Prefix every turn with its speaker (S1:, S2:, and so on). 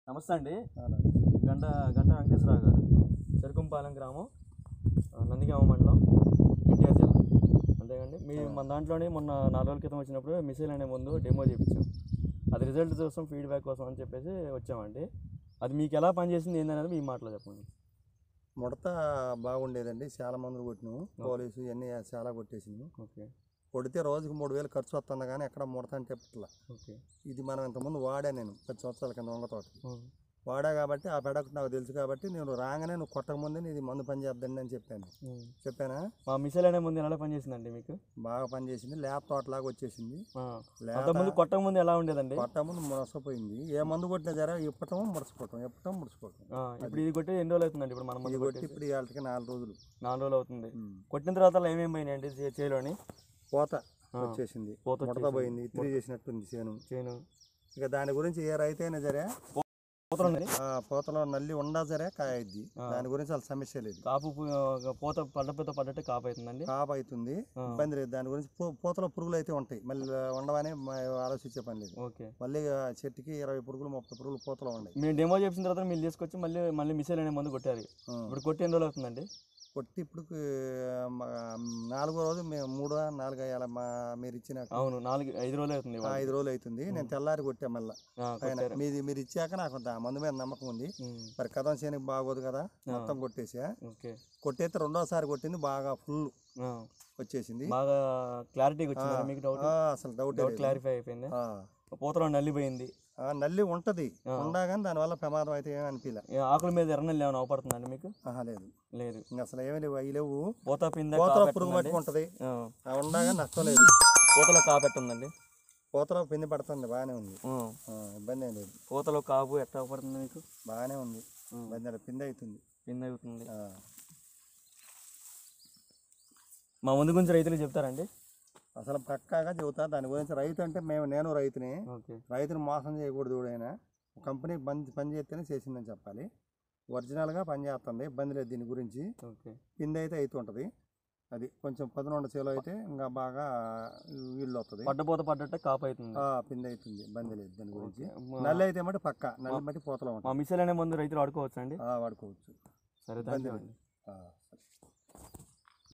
S1: నమస్తే అండి గంట గంట వెంకటేశ్వరరావు గారు చెరుకుంపాలెం గ్రామం ఆ, నందిగామ మండలం ఎన్టీఆర్ జిల్లా అంతేకండి మీ మన దాంట్లోనే మొన్న నాలుగు రోజుల క్రితం వచ్చినప్పుడు మిసైల్ అనే ముందు డెమో చేయించాం అది రిజల్ట్ కోసం ఫీడ్బ్యాక్ కోసం అని చెప్పేసి వచ్చామండి అది మీకు ఎలా పనిచేసింది ఏందనేది మీ మాటలో చెప్పండి
S2: ముడత బాగుండేదండి చాలా మందులు కొట్టినాము పోలీసు ఇవన్నీ చాలా కొట్టేసినాము
S1: ఓకే
S2: కొడితే రోజుకి మూడు వేలు ఖర్చు వస్తుంది కానీ ఎక్కడ ముడత అంటే పట్ల
S1: ఓకే
S2: ఇది మనం ఇంతకుముందు వాడా నేను పది సంవత్సరాల కింద వంగ తోట వాడా కాబట్టి ఆ పెడకు నాకు తెలుసు కాబట్టి నేను రాగానే నువ్వు కొట్టక ముందే నీది మందు పని చేద్దండి అని చెప్పాను చెప్పానా
S1: మా మిసైల్ అనే ముందు ఎలా పనిచేసిందండి మీకు
S2: బాగా పని చేసింది ల్యాప్ తోటలాగా వచ్చేసింది
S1: ఆ,
S2: లేత
S1: అంతకుముందు కొట్టక ముందు ఎలా ఉండేదండి
S2: కొట్ట ముందు ముడసపోయింది ఏ మందు కొట్టినా జర ఇప్పటం ముడసిపోవటం ఇప్పటం ముడిచిపోవటం
S1: ఆ, ఇప్పుడు ఇది కొట్టి ఎన్ని రోజులు అవుతుందండి ఇప్పుడు మనం
S2: ఇది
S1: ముందు
S2: కొట్టి
S1: కొట్టి
S2: ఇప్పుడు ఇవాళకి నాలుగు రోజులు
S1: నాలుగు రోజులు అవుతుంది
S2: ఉమ్.
S1: కొట్టిన తర్వాత అలా ఏమేమి పోయినాయండి చే- చేలోని
S2: పోత
S1: ఆ,
S2: వచ్చేసింది
S1: పూత
S2: ముడత
S1: వచ్చేసింది.
S2: పోయింది ఇత్రి చేసినట్టుంది చేను
S1: చేను
S2: ఇక దాని గురించి ఏ రైతు అయినా సరే
S1: పూతలు ఉన్నాయి
S2: ఆ పూతలో నల్లి ఉండా సరే కాయద్ది
S1: ఆ.
S2: దాని గురించి అసలు సమస్య లేదు
S1: కాపు పు- పూత పడ్డపోత పడ్డట్టు కాపు అవుతుందండి
S2: కాపు అవుతుంది
S1: ఆ.
S2: ఇబ్బంది లేదు దాని గురించి పూ- పూతలో పురుగులు అయితే ఉంటాయి మళ్ళీ ఉండవని మ- ఆలోచించే పని లేదు
S1: ఓకే
S2: మళ్ళీ ఆ చెట్టుకి ఇరవై పురుగులు ముప్పై పురుగులు పూతలో ఉన్నాయి
S1: మేము డెమో చేసిన తర్వాత మీరు తీసుకొచ్చి మళ్ళీ మళ్ళీ మిసైల్ అనే మందు కొట్టారు
S2: ఆ.
S1: ఇప్పుడు కొట్టి ఎన్ని రోజులు అవుతుందండి
S2: కొట్టి ఇప్పుడు మ- నాలుగో రోజు మేము మూడో నాలుగో అలా మా మీరు ఇచ్చిన
S1: అవును నాలుగు ఐదు రోజులు అవుతుంది
S2: ఆ,
S1: ఇవాళ.
S2: ఐదు రోజులు అవుతుంది నేను తెల్లారి కొట్టా మళ్ళీ
S1: ఆ, కొట్టారు
S2: మీది మీరు ఇచ్చాక నాకు దా- మందు మీద నమ్మకం ఉంది
S1: ఉమ్,
S2: మరి కథం చేయనికి బాగోదు కదా మొత్తం కొట్టేసా
S1: ఓకే
S2: కొట్టేస్తే రెండోసారి కొట్టింది బాగా ఫుల్
S1: ఆ,
S2: వచ్చేసింది
S1: బాగా క్లారిటీగా వచ్చింది మీకు డౌట్
S2: ఆ, అసలు డౌట్
S1: డౌట్ క్లారిఫై అయిపోయింది పూతలో నల్లిపోయింది
S2: నల్లి ఉంటది ఉండా కానీ దానివల్ల ప్రమాదం అయితే ఏమీ అనిపించలే
S1: ఏ ఆకుల మీద ఎర్ర నల్లి ఏమైనా అవపడుతుందండి మీకు
S2: ఆహా లేదు
S1: లేదు
S2: ఇంక అసలు ఏమీ లేవు అవి లేవు
S1: పూత పింద
S2: పూతలో పురుగు పట్టుకుంటది
S1: ఆ,
S2: ఆ ఉండగా నష్టం లేదు
S1: పూతలో కాపెట్టుందండి
S2: పూతలో పిండి పడుతుంది బాగానే ఉంది
S1: ఆ,
S2: ఆ, ఇబ్బంది ఏం లేదు
S1: పూతలో కాపు ఎట్లా పడుతుంది మీకు
S2: బాగానే ఉంది ఇబ్బంది లేదు పిండి అవుతుంది
S1: పింద అవుతుంది
S2: ఆ.
S1: మా ముందు గురించి రైతులు చెప్తారండి
S2: అసలు పక్కాగా చెబుతా దాని గురించి రైతు అంటే మేము నేను రైతుని
S1: ఓకే
S2: రైతుని మోసం చేయకూడదు ఎవడైనా కంపెనీ బంద్ పని చేస్తేనే చేసిందని చెప్పాలి ఒరిజినల్గా పని చేస్తుంది ఇబ్బంది లేదు దీని గురించి
S1: ఓకే
S2: పిండి అయితే అవుతుంటుంది అది కొంచెం పదకొండు చేలో అయితే ఇంకా బాగా వీళ్ళు వస్తుంది
S1: పడ్డపోత పడ్డట్టు కాపు అవుతుంది
S2: ఆ, పిండి అవుతుంది ఇబ్బంది లేదు దాని గురించి
S1: మా-
S2: నల్లి అయితే మట్టి పక్క నల్లి మట్టి పూతలో
S1: మా
S2: ఉంటుంది
S1: మిసైల్ అనే ముందు రైతులు వాడుకోవచ్చు అండి
S2: ఆ, వాడుకోవచ్చు
S1: సరే థ్యాంక్ యూ
S2: ఇబ్బంది
S1: అండి
S2: ఆ, సరే.